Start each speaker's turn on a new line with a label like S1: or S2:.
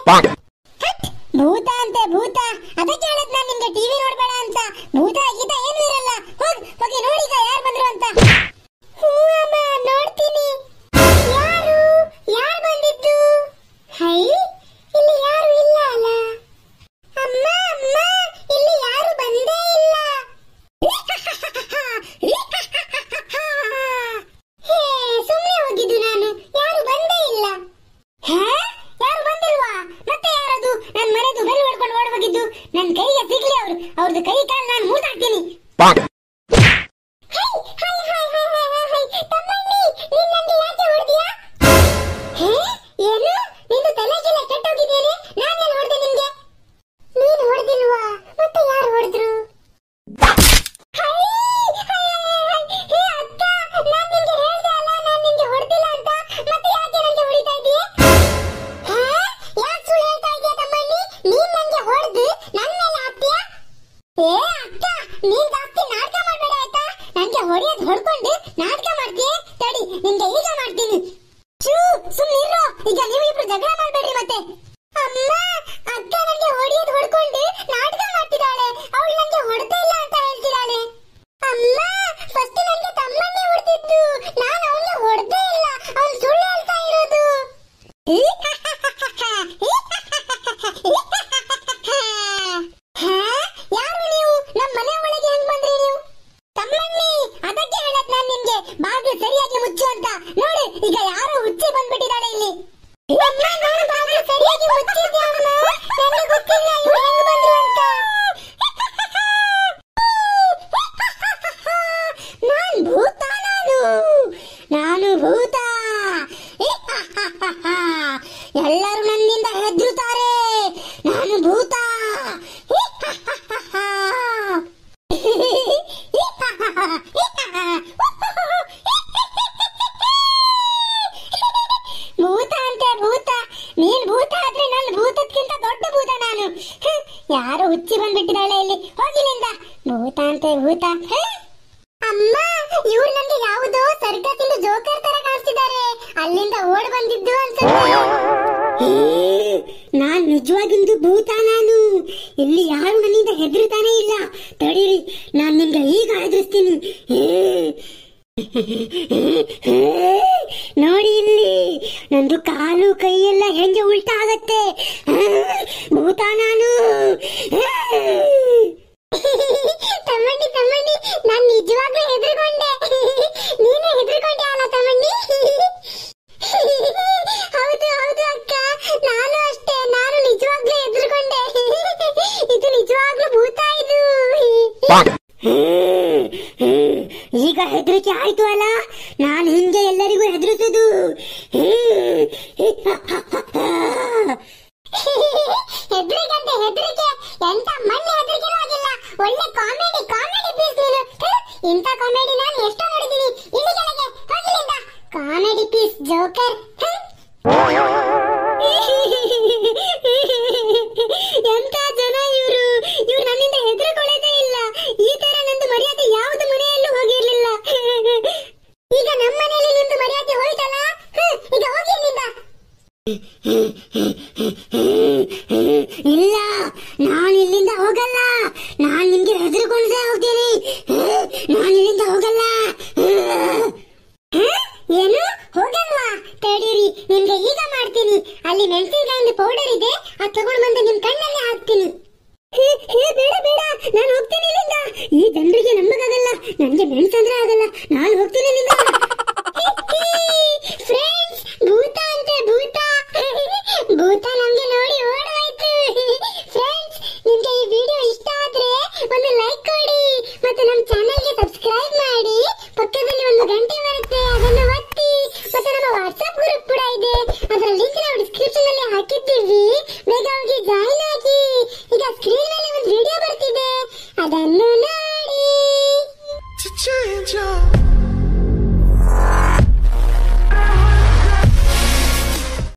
S1: ಭೂತ ಅಂತೆ ಭೂತ ಅದಕ್ಕೆ ಹೇಳದ್ ನಾನು ನಿಮ್ಗೆ ಟಿವಿ ನೋಡ್ಬೇಡ ಅಂತ ಭೂತ ಗೀತ ಏನು ಇರಲ್ಲ ಹೋಗ್ ಹೋಗಿ ನೋಡಿ ಈಗ ಯಾರು ಬಂದ್ರು ಅಂತ ಹ್ಞೂ ಅಮ್ಮ ನೋಡ್ತೀನಿ ಯಾರು ಯಾರು ಬಂದಿದ್ದು ಹೈ ಇಲ್ಲಿ ಯಾರು ಇಲ್ಲ ಅಲ್ಲ ಅಮ್ಮ ಅಮ್ಮ ಇಲ್ಲಿ ಯಾರು ಬಂದೇ ಇಲ್ಲ ಹೇ ಸುಮ್ಮನೆ ಹೋಗಿದ್ದು ನಾನು ಯಾರು ಬಂದೇ ಇಲ್ಲ ಹೇ ಯಾರು ಬಂದಿಲ್ವಾ ಮತ್ತೆ ಯಾರದು ನನ್ ಮನೆದು ಬೆಲ್ ಹೊಡ್ಕೊಂಡು ಓಡ್ ಹೋಗಿದ್ದು ನನ್ ಕೈಗೆ ಸಿಗ್ಲಿ ಅವ್ರು ಅವ್ರದ್ದು ಕೈ ಕಾಲು ನಾನು ಮೂತಾಕ್ತೀನಿ ಹೈ, ಹೈ, ಹೈ, ಹೈ, ಹೈ, ಹೈ, ಹೈ. ತಮ್ಮಣ್ಣಿ, ನೀನ್ ನನ್ಗೆ ಯಾಕೆ ಹೊಡ್ದ್ಯಾ? ಹೇ, ಏನು ನಿಂದು ತಲೆ ಗಿಲೆ ಕೆಟ್ಟೋಗಿದ್ದೇನೆ ನಾನೇನ್ ಹೊಡ್ದೆ ನಿನ್ಗೆ ನೀನ್ ಹೊಡ್ದಿಲ್ವಾ ಮತ್ತೆ ಯಾರು ಹೊಡೆದ್ರು ಹೈ, ಹೈ, ಹೈ, ಹೈ. ಹೇ ಅಕ್ಕ, ನಾನ್ ನಿನ್ಗೆ ಹೇಳ್ದೆ ಅಲ್ಲ, ನಾನ್ ನಿನ್ಗೆ ಹೊಡ್ದಿಲ್ಲ ಅಂತ. ಮತ್ತೆ ಯಾಕೆ ನನ್ಗೆ ಹೊಡಿತಾ ಇದೀಯ? ಹೇ, ಯಾಕ್ ಸುಳ್ಳು ಹೇಳ್ತಾ ಇದೀಯ ತಮ್ಮಣ್ಣಿ? ನೀನ್ ನನ್ಗೆ ಹೊಡ್ದು ನನ್ ಮೇಲೆ ಹಾಕ್ತೀಯಾ? ಏ ಅಕ್ಕ, ನೀನ್ ಜಾಸ್ತಿ ನಾಟಕ ಮಾಡ್ಬೇಡ ಆಯ್ತಾ? ನನ್ಗೆ ಹೊಡೆಯೋದ್ ಹೊಡ್ಕೊಂಡು ನಾಟಕ ಮಾಡ್ತೀಯ ತಡಿ ನಿನ್ಗೆ ಈಗ ಮಾಡ್ತೀನಿ ಚೂ ಸುಮ್ಮನಿರೋ ಈಗ ನೀವು ಇಬ್ರು ಜಗಳ ಮಾಡ್ಬೇಡ್ರಿ ಮತ್ತೆ ಅಮ್ಮ ಅಕ್ಕ ನನಗೆ ಹೊಡೆಯೋದ್ ಹೊಡ್ಕೊಂಡು ನಾಟಕ ಮಾಡ್ತಿದ್ದಾಳೆ ಅವಳು ನನಗೆ ಹೊಡ್ತಾ ಇಲ್ಲ ಅಂತ ಹೇಳ್ತಿದ್ದಾಳೆ ಅಮ್ಮ ಫಸ್ಟ್ ನನಗೆ ತಮ್ಮನ್ನೇ ಹೊಡೆದಿದ್ದು ನಾನು ಅವನಿಗೆ ಹೊಡೆದೇ ಇಲ್ಲ ಅವನು ಸುಳ್ಳು ಹೇಳ್ತಾ ಇರೋದು ಹಾ? ಯಾರು ನೀವು ನಮ್ಮ ಮನೆ ಒಳಗೆ ಹೆಂಗ್ ಬಂದ್ರಿ ನೀವು ತಮ್ಮಣ್ಣಿ ಅದಕ್ಕೆ ಹೇಳಕ್ ನಾನ್ ನಿಮ್ಗೆ ಬಾಗಿಲು ಸರಿಯಾಗಿ ಮುಚ್ಚು ಅಂತ ನೋಡು ಈಗ ಯಾರೋ ಹುಚ್ಚಿ ಬಂದ್ಬಿಟ್ಟಿದ್ದಾಳೆ ಇಲ್ಲಿ ಅಮ್ಮ, ನಾನು ಬಾಗಿಲು ಸರಿಯಾಗಿ ಮುಚ್ಚಿದ್ದೆ ಅಮ್ಮ. ನನಗೆ ಗೊತ್ತಿಲ್ಲ ಇವ್ರು ಹೆಂಗ್ ಬಂದ್ರು ಅಂತ. ನಾನ್ ಭೂತ ನಾನು ನಾನು ಭೂತ ಎಲ್ಲರೂ ನನ್ನಿಂದ ಹೆದರುತ್ತಾರೆ ನಾನು ಭೂತ ಭೂತ ಅಂತೆ ಭೂತ ನೀನ್ ಭೂತ ಆದ್ರೆ ನನ್ನ ಭೂತಕ್ಕಿಂತ ದೊಡ್ಡ ಭೂತ ನಾನು ಹ್ಮ್, ಯಾರು ಹುಚ್ಚಿ ಬಂದ್ಬಿಟ್ಟಿದ್ದಾಳೆ ಇಲ್ಲಿ ಹೋಗಿಲಿಂದ ಭೂತ ಅಂತೆ ಭೂತ ಹೇ? ಅಮ್ಮ ಇವ್ರು ನನ್ಗೆ ಯಾವುದೋ ಸರ್ಕಸ್ ಇಂದ ಜೋಕರ್ ತರ ಕಾಣಿಸ್ತಿದ್ದಾರೆ ಅಲ್ಲಿಂದ ಓಡ್ ಬಂದಿದ್ದು ಅನ್ಸುತ್ತೆ ಹೇ, ನಾನ್ ನಿಜವಾಗಿಂದು ಭೂತ ನಾನು ಇಲ್ಲಿ ಯಾರು ನನ್ನಿಂದ ಹೆದರ್ತಾನೆ ಇಲ್ಲ ತಡೀರಿ ನಾನ್ ನಿಮ್ಗೆ ಈಗ ಹೆದರಿಸ್ತೀನಿ ಹೇ. ಹೇ, ನೋಡಿ ಇಲ್ಲಿ ನಂದು ಕಾಲು ಕೈ ಎಲ್ಲ ಹೆಂಗೆ ಉಲ್ಟಾ ಆಗತ್ತೆ ಹೇ, ಭೂತ ನಾನು ಹೇ. ತಮ್ಮಣ್ಣಿ ತಮ್ಮಣ್ಣಿ ನಾನ್ ನಿಜವಾಗ್ಲೂ ಹೆದರ್ಕೊಂಡೆ ನೀನು ಹೆದರ್ಕೊಂಡೆ ಅಲ್ಲ ತಮ್ಮಣ್ಣಿ ಹೌದು ಹೌದು ಅಕ್ಕ ನಾನು ಅಷ್ಟೇ ನಾನು ನಿಜವಾಗ್ಲೂ ಹೆದರ್ಕೊಂಡೆ ಇದು ನಿಜವಾಗ್ಲೂ ಭೂತ ಇದು ಈಗ ಹೆದರಿಕೆ ಆಯ್ತು ಅಲ್ಲ ನಾನು ಹಿಂಗೆ ಎಲ್ಲರಿಗೂ ಹೆದರಿಸುದು ಹೆದರಿಕಂತೆ ಹೆದರಿಕೆ ಎಂತ ಮಣ್ಣು ಹೆದರಿಕೆನೂ ಆಗಿಲ್ಲ ಒಳ್ಳೆ ಕಾಮಿಡಿ ಕಾಮಿಡಿ ಪೀಸ್ ನೀನು ಹ್ಮ್, ಇಂಥ ಕಾಮಿಡಿ ನಾನು ಎಷ್ಟೋ ನೋಡಿದ್ದೀನಿ ಇಲ್ಲಿ ಕೆಳಗೆ ಹೋಗಿಲ್ಲಿಂದ ಕಾಮಿಡಿ ಪೀಸ್ ಜೋಕರ್ ಎಂತ ಜನ ಇವರು ಇವ್ರು ನನ್ನಿಂದ ಹೆದರ್ಕೊಳ್ಳೋದೇ ಇಲ್ಲ ಈ ತರ ನಂದು ಮರ್ಯಾದೆ ಯಾವ್ದು ಮನೆಯಲ್ಲೂ ಹೋಗಿರ್ಲಿಲ್ಲ ಈಗ ನಮ್ಮ ಮನೆಯಲ್ಲಿ ನಿಂದು ಮರ್ಯಾದೆ ಹೋಯ್ತಲ್ಲ ಹ್ಮ್, ಈಗ ಹೋಗಿ ಇಲ್ಲಿಂದ ಇಲ್ಲ ನಾನು ಇಲ್ಲಿಂದ ಹೋಗಲ್ಲ ನಾನು ನಿಮ್ಗೆ ಹೆದರ್ಕೊಂಡೇ ಹೋಗ್ತೀನಿ ನಾನು ಇಲ್ಲಿಂದ ಹೋಗಲ್ಲ ಹ? ಏನು ಹೋಗಲ್ವಾ ತಡೀರಿ ನಿಮ್ಗೆ ಈಗ ಮಾಡ್ತೀನಿ ಅಲ್ಲಿ ಮೆಣಸಿನಕಾಯಿ ಪೌಡರ್ ಇದೆ ಅದು ತಗೊಂಡು ಬಂದು ನಿಮ್ ಕಣ್ಣಲ್ಲೇ ಹಾಕ್ತೀನಿ ಹೇ, ಹೇ, ಬೇಡ ಬೇಡ ನಾನು ಹೋಗ್ತೀನಿ ಇಲ್ಲಿಂದ ಈ ಜನರಿಗೆ ನಂಬಕ್ಕಾಗಲ್ಲ ನನ್ಗೆ ಮೆಣಸಂದ್ರೆ ಆಗಲ್ಲ ನಾನು ಹೋಗ್ತೀನಿ ಇಲ್ಲಿಂದ ಫ್ರೆಂಡ್ಸ್ ಭೂತ ಅಂತೆ ಭೂತ